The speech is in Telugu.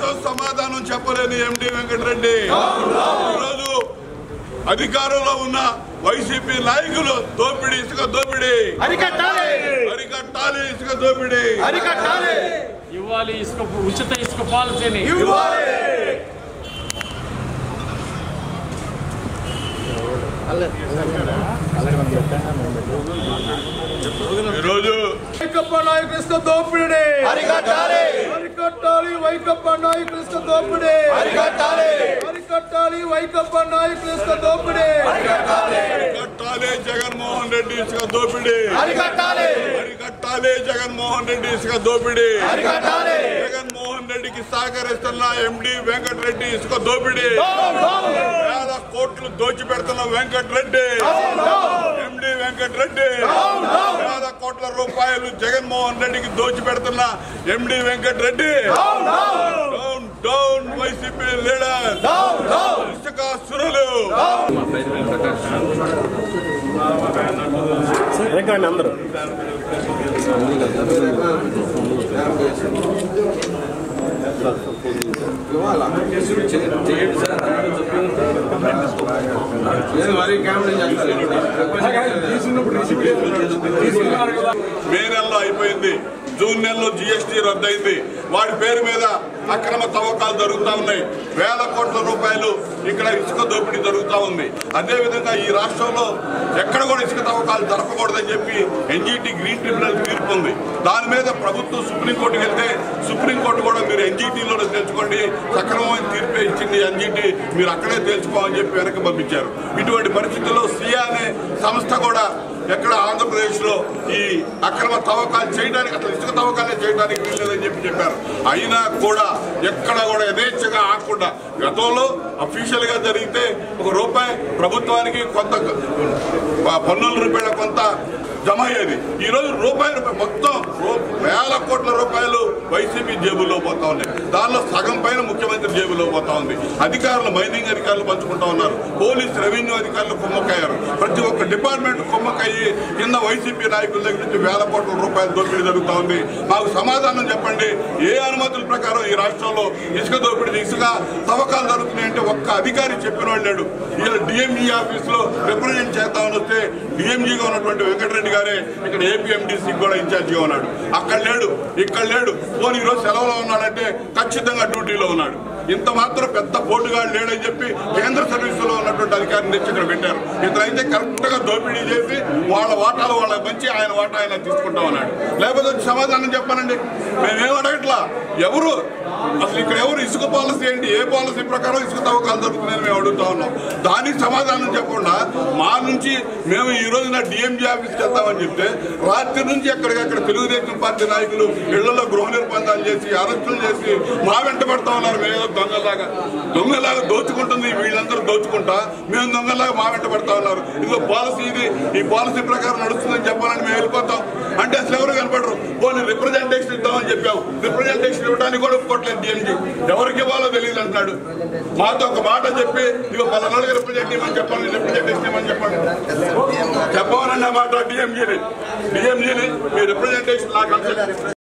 సమాధానం చెప్పలేని ఎండి వెంకటరెడ్డి ఈరోజు అధికారంలో ఉన్న వైసీపీ నాయకులు దోపిడీ ఇసుక దోపిడీ అరికట్టాలి అరికట్టాలి ఇసుక దోపిడీ అరికట్టాలి ఇవ్వాలి ఇసుక ఉచిత ఇసుక పాలసీని ఇవ్వాలి ఈరోజు వైకప్ప నాయకుల దోపిడీ అరికట్టాలి అరికట్టాలి వైకప్ప నాయకుల దోపిడీ అరికట్టాలి అరికట్టాలి వైకప్ప నాయకుల దోపిడీ అరికట్టాలి జగన్మోహన్ రెడ్డి ఇసుక దోపిడీ అరికట్టాలి అరికట్టాలి జగన్మోహన్ రెడ్డి ఇసుక దోపిడీ అరికట్టాలి జగన్మోహన్ రెడ్డికి సహకరిస్తున్న ఎండి వెంకటరెడ్డి ఇసుక దోపిడీ వేల కోట్లు దోచి పెడుతున్న వెంకటరెడ్డి ఎండి వెంకటరెడ్డి వేల కోట్ల రూపాయలు జగన్మోహన్ రెడ్డికి దోచి పెడుతున్న MD Venkatareddy down down YCP leader ఇసుక సురలు మే నెలలో అయిపోయింది జూన్ నెలలో జిఎస్టీ రద్దయింది వాడి పేరు మీద అక్రమ తవ్వకాలు జరుగుతూ ఉన్నాయి వేల కోట్ల రూపాయలు ఇక్కడ ఇసుక దోపిడీ జరుగుతూ ఉంది అదే విధంగా ఈ రాష్ట్రంలో ఎక్కడ కూడా ఇసుక తవ్వకాలు జరపకూడదని చెప్పి ఎన్జీటీ గ్రీన్ ట్రిబ్యునల్ తీర్పు ఉంది దాని మీద ప్రభుత్వం సుప్రీంకోర్టుకి వెళ్తే సుప్రీంకోర్టు కూడా మీరు ఎన్జీటీలో తెలుసుకోండి సక్రమమైన తీర్పే ఇచ్చింది ఎన్జీటీ మీరు అక్కడే తెలుసుకోమని చెప్పి వెనక్కి పంపించారు ఇటువంటి పరిస్థితుల్లో సియా అనే సంస్థ కూడా ఎక్కడ ఆంధ్రప్రదేశ్ లో ఈ అక్రమ తవ్వకాలు చేయడానికి అసలు ఇసుక తవ్వకాలే చేయడానికి వీల్లేదని చెప్పి చెప్పారు అయినా కూడా ఎక్కడ కూడా యథేచ్ఛగా ఆకుండా గతంలో అఫీషియల్ గా జరిగితే ఒక రూపాయి ప్రభుత్వానికి కొంత ప- పన్నుల రూపాయల కొంత జమ అయ్యేది ఈ రోజు రూపాయి రూపాయి మొత్తం రూ- వేల కోట్ల రూపాయలు వైసీపీ జేబుల్లో పోతా ఉన్నాయి దానిలో సగం పైన ముఖ్యమంత్రి జేబులో పోతా ఉంది అధికారులు మైనింగ్ అధికారులు పంచుకుంటా ఉన్నారు పోలీస్ రెవెన్యూ అధికారులు కుమ్మక్కయ్యారు ప్రతి ఒక్క డిపార్ట్మెంట్ కుమ్మక్కయ్యి కింద వైసీపీ నాయకుల దగ్గర నుంచి వేల కోట్ల రూపాయల దోపిడీ జరుగుతా ఉంది మాకు సమాధానం చెప్పండి ఏ అనుమతుల ప్రకారం ఈ రాష్ట్రంలో ఇసుక దోపిడీ ఇసుక తవ్వకాలు జరుగుతున్నాయంటే ఒక్క అధికారి చెప్పిన వాళ్ళు లేడు ఇలా డిఎంఈ ఆఫీస్ లో రిప్రజెంట్ చేద్దామని వస్తే డిఎంజీగా ఉన్నటువంటి వెంకటరెడ్డి గారే ఇక్కడ ఏపీఎండిసి కూడా ఇన్ఛార్జిగా ఉన్నాడు అక్కడ లేడు ఇక్కడ లేడు పోనీ ఈరోజు సెలవులో ఉన్నాడంటే ఖచ్చితంగా డ్యూటీలో ఉన్నాడు ఇంత మాత్రం పెద్ద పోటుగాడు లేడని చెప్పి కేంద్ర సర్వీసులో ఉన్నటువంటి అధికారిని తెచ్చి ఇక్కడ పెట్టారు ఇతనైతే కరెక్ట్ గా దోపిడీ చేసి వాళ్ళ వాటాలు వాళ్ళ మంచి ఆయన వాటా ఆయన తీసుకుంటా ఉన్నాడు లేకపోతే వచ్చి సమాధానం చెప్పానండి మేమేం అడగట్లా ఎవరు అసలు ఇక్కడ ఎవరు ఇసుక పాలసీ ఏంటి ఏ పాలసీ ప్రకారం ఇసుక తవ్వకాలు జరుగుతున్నాయని మేము అడుగుతా ఉన్నాం దానికి సమాధానం చెప్పకుండా మా నుంచి మేము ఈ రోజున డిఎంజీ ఆఫీస్కి వెళ్తామని చెప్తే రాత్రి నుంచి ఎక్కడికక్కడ తెలుగుదేశం పార్టీ నాయకులు ఇళ్లలో గృహ నిర్బంధాలు చేసి అరెస్టులు చేసి మా వెంట పడతా ఉన్నారు మేము దొంగలాగా దొంగలాగా దోచుకుంటుంది వీళ్ళందరూ దోచుకుంటా మేము దొంగలాగా మా వెంట పడతా ఉన్నారు ఇదిగో పాలసీ ఇది ఈ పాలసీ ప్రకారం నడుస్తుందని చెప్పాలని మేము వెళ్ళిపోతాం అంటే అసలు ఎవరు కనపడరు పోనీ రిప్రజెంటేషన్ ఇద్దామని చెప్పాము రిప్రజెంటేషన్ ఇవ్వడానికి కూడా ఒప్పుకోవట్లేదు డిఎంజీ ఎవరికి ఇవ్వాలో తెలియదు అంటున్నాడు మాతో ఒక మాట చెప్పి ఇదిగో పలానాలుగు రిప్రజెంట్ ఇవ్వమని చెప్పాలి రిప్రజెంటేషన్ ఇవ్వమని చెప్పండి చెప్పమని మాట డిఎంజీని డిఎంజీని మీ రిప్రజెంటేషన్ నాకు అంతే